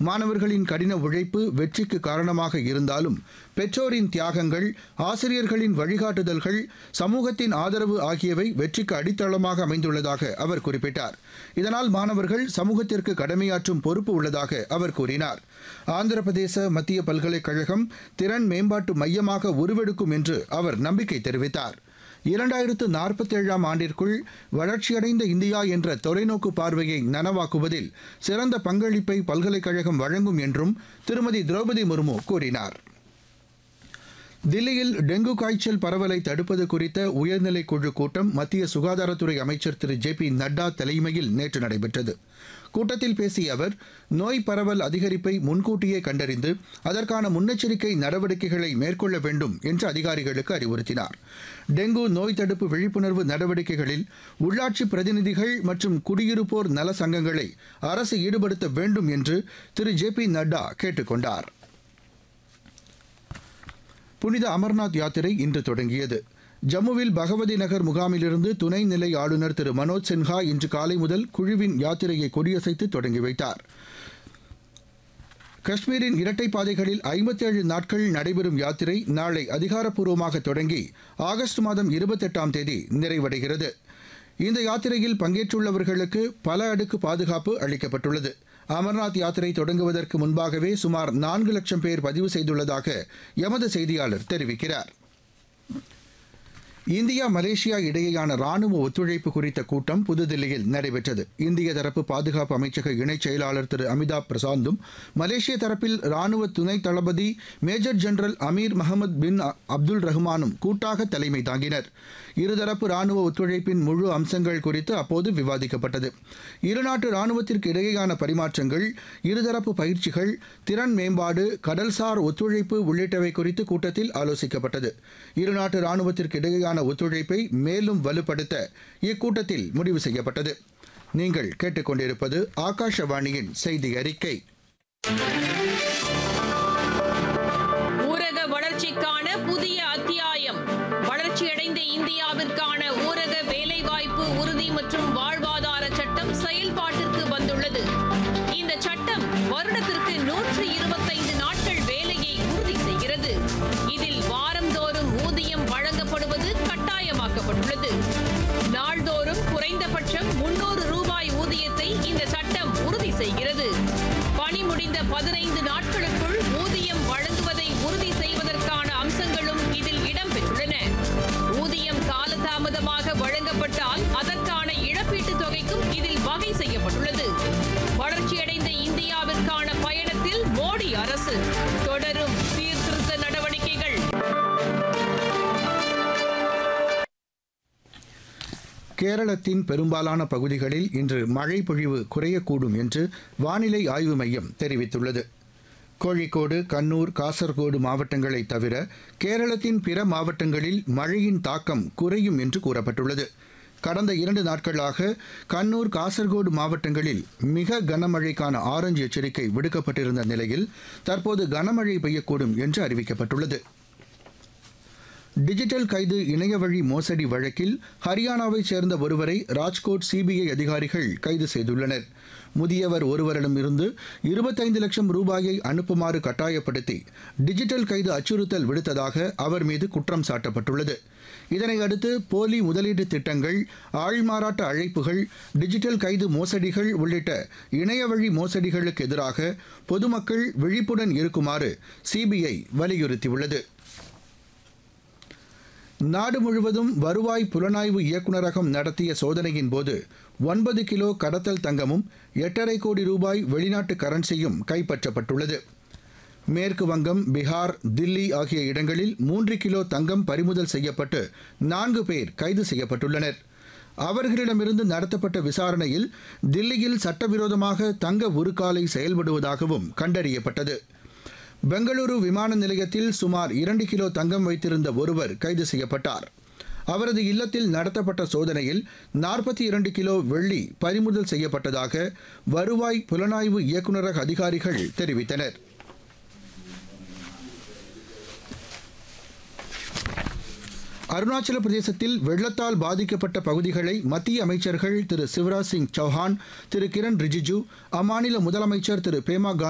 மாணவர்களின் கடின உழைப்பு வெற்றிக்கு காரணமாக இருந்தாலும் பெற்றோரின் தியாகங்கள் ஆசிரியர்களின் வழிகாட்டுதல்கள் சமூகத்தின் ஆதரவு ஆகியவை வெற்றிக்கு அடித்தளமாக அமைந்துள்ளதாக அவர் குறிப்பிட்டார் இதனால் மாணவர்கள் சமூகத்திற்கு கடமையாற்றும் பொறுப்பு உள்ளதாக அவர் கூறினார் ஆந்திர பிரதேச மத்திய பல்கலைக்கழகம் திறன் மேம்பாட்டு மையமாக உருவெடுக்கும் என்று அவர் நம்பிக்கை தெரிவித்தார் இரண்டாயிரத்து நாற்பத்தேழாம் ஆண்டிற்குள் வளர்ச்சியடைந்த இந்தியா என்ற தொலைநோக்கு பார்வையை நனவாக்குவதில் சிறந்த பங்களிப்பை பல்கலைக்கழகம் வழங்கும் என்றும் திருமதி திரௌபதி முர்மு கூறினார் தில்லியில் டெங்கு காய்ச்சல் பரவலை தடுப்பது குறித்த உயர்நிலைக் குழு கூட்டம் மத்திய சுகாதாரத்துறை அமைச்சர் திரு ஜே பி நட்டா தலைமையில் நேற்று நடைபெற்றது கூட்டத்தில் பேசிய அவர் நோய் பரவல் அதிகரிப்பை முன்கூட்டியே கண்டறிந்து அதற்கான முன்னெச்சரிக்கை நடவடிக்கைகளை மேற்கொள்ள வேண்டும் என்று அதிகாரிகளுக்கு அறிவுறுத்தினார் டெங்கு நோய் தடுப்பு விழிப்புணர்வு நடவடிக்கைகளில் உள்ளாட்சி பிரதிநிதிகள் மற்றும் குடியிருப்போர் நல சங்கங்களை அரசு ஈடுபடுத்த வேண்டும் என்று திரு ஜே பி நட்டா கேட்டுக் கொண்டார் புனித அமர்நாத் யாத்திரை இன்று தொடங்கியது ஜம்முவில் பகவதி நகர் முகாமிலிருந்து துணைநிலை ஆளுநர் திரு மனோஜ் சின்ஹா இன்று காலை முதல் குழுவின் யாத்திரையை கொடியசைத்து தொடங்கி வைத்தார் காஷ்மீரின் இரட்டை பாதைகளில் ஐம்பத்தேழு நாட்கள் நடைபெறும் யாத்திரை நாளை அதிகாரப்பூர்வமாக தொடங்கி ஆகஸ்ட் மாதம் இருபத்தெட்டாம் தேதி நிறைவடைகிறது இந்த யாத்திரையில் பங்கேற்றுள்ளவர்களுக்கு பல அடுக்கு பாதுகாப்பு அளிக்கப்பட்டுள்ளது அமர்நாத் யாத்திரை தொடங்குவதற்கு முன்பாகவே சுமார் நான்கு லட்சம் பேர் பதிவு செய்துள்ளதாக எமது செய்தியாளர் தெரிவிக்கிறார் இந்தியா மலேசியா இடையேயான ராணுவ ஒத்துழைப்பு குறித்த கூட்டம் புதுதில்லியில் நடைபெற்றது இந்திய தரப்பு பாதுகாப்பு அமைச்சக இணைச் செயலாளர் திரு அமிதாப் பிரசாந்தும் மலேசிய தரப்பில் ராணுவ துணை தளபதி major general Amir Mohamed bin Abdul ரஹ்மானும் கூட்டாக தலைமை தாங்கினர் இருதரப்பு ராணுவ ஒத்துழைப்பின் முழு அம்சங்கள் குறித்து அப்போது விவாதிக்கப்பட்டது இருநாட்டு ராணுவத்திற்கு இடையேயான பரிமாற்றங்கள் இருதரப்பு பயிற்சிகள் திறன் மேம்பாடு கடல்சார் ஒத்துழைப்பு உள்ளிட்டவை குறித்து கூட்டத்தில் ஆலோசிக்கப்பட்டது இருநாட்டு ராணுவத்திற்கு இடையேயான ஒத்துழைப்பை மேலும் வலுப்படுத்த இக்கூட்டத்தில் முடிவு செய்யப்பட்டது நீங்கள் கேட்டுக்கொண்டிருப்பது ஆகாஷவாணியின் செய்தி அறிக்கை ஊரக வளர்ச்சிக்கான புதிய அத்தியாயம் வளர்ச்சியடைந்த இந்தியாவிற்கான ஊரக வேலைவாய்ப்பு உறுதி மற்றும் வாழ்வாதார சட்டம் செயல்பாட்டிற்கு வந்துள்ளது இந்த சட்டம் வருடத்திற்கு நூற்று இருபத்தைந்து நாட்கள் வேலையை உறுதி செய்கிறது இதில் வாரந்தோறும் ஊதியம் வழங்கப்படுவது கட்டாயமாக்கப்பட்டுள்ளது நாள்தோறும் குறைந்தபட்சம் முன்னூறு ரூபாய் ஊதியத்தை இந்த சட்டம் உறுதி செய்கிறது பணி முடிந்த பதினைந்து நாட்களுக்குள் ஊதியம் வழங்குவதை உறுதி செய்வதற்கான அம்சங்களும் இதில் இடம்பெற்றுள்ளன ஊதியம் காலதாமதமாக வழங்கப்பட்டால் அதற்கான இழப்பீட்டுத் தொகைக்கும் இதில் வகை செய்யப்பட்டுள்ளது வளர்ச்சியடைந்த இந்தியாவிற்கான பயணத்தில் மோடி அரசு தொடரும் சீர்திருத்த நடவடிக்கைகள் கேரளத்தின் பெரும்பாலான பகுதிகளில் இன்று மழை பொழிவு குறையக்கூடும் என்று வானிலை ஆய்வு மையம் தெரிவித்துள்ளது கோழிக்கோடு கண்ணூர் காசர்கோடு மாவட்டங்களைத் தவிர கேரளத்தின் பிற மாவட்டங்களில் மழையின் தாக்கம் குறையும் என்று கூறப்பட்டுள்ளது கடந்த இரண்டு நாட்களாக கண்ணூர் காசர்கோடு மாவட்டங்களில் மிக கனமழைக்கான ஆரஞ்சு எச்சரிக்கை விடுக்கப்பட்டிருந்த நிலையில் தற்போது கனமழை பெய்யக்கூடும் என்று அறிவிக்கப்பட்டுள்ளது டிஜிட்டல் கைது இணையவழி மோசடி வழக்கில் ஹரியானாவைச் சேர்ந்த ஒருவரை ராஜ்கோட் சிபிஐ அதிகாரிகள் கைது செய்துள்ளனர் முதியவர் ஒருவரிடமிருந்து இருபத்தைந்து லட்சம் ரூபாயை அனுப்புமாறு கட்டாயப்படுத்தி டிஜிட்டல் கைது அச்சுறுத்தல் விடுத்ததாக அவர் மீது குற்றம் சாட்டப்பட்டுள்ளது இதனையடுத்து போலி முதலீட்டு திட்டங்கள் ஆள்மாறாட்ட அழைப்புகள் டிஜிட்டல் கைது மோசடிகள் உள்ளிட்ட இணையவழி மோசடிகளுக்கு எதிராக பொதுமக்கள் விழிப்புடன் இருக்குமாறு சிபிஐ வலியுறுத்தியுள்ளது நாடு முழுவதும் வருவாய் புலனாய்வு இயக்குநரகம் நடத்திய சோதனையின் போது ஒன்பது கிலோ கடத்தல் தங்கமும் எட்டரை கோடி ரூபாய் வெளிநாட்டு கரன்சியும் கைப்பற்றப்பட்டுள்ளது மேற்கு வங்கம் பீகார் தில்லி ஆகிய இடங்களில் மூன்று கிலோ தங்கம் பறிமுதல் செய்யப்பட்டு நான்கு பேர் கைது செய்யப்பட்டுள்ளனர் அவர்களிடமிருந்து நடத்தப்பட்ட விசாரணையில் தில்லியில் சட்டவிரோதமாக தங்க உருக்காலை செயல்படுவதாகவும் கண்டறியப்பட்டது பெங்களூரு விமான நிலையத்தில் சுமார் இரண்டு கிலோ தங்கம் வைத்திருந்த ஒருவர் கைது செய்யப்பட்டார் அவரது இல்லத்தில் நடத்தப்பட்ட சோதனையில் நாற்பத்தி இரண்டு கிலோ வெள்ளி பறிமுதல் செய்யப்பட்டதாக வருவாய் புலனாய்வு இயக்குநரக அதிகாரிகள் தெரிவித்தனர் அருணாச்சல பிரதேசத்தில் வெள்ளத்தால் பாதிக்கப்பட்ட பகுதிகளை மத்திய அமைச்சர்கள் திரு சிவராஜ் சிங் சௌஹான் திரு கிரண் ரிஜிஜு அம்மாநில முதலமைச்சர் திரு பேமா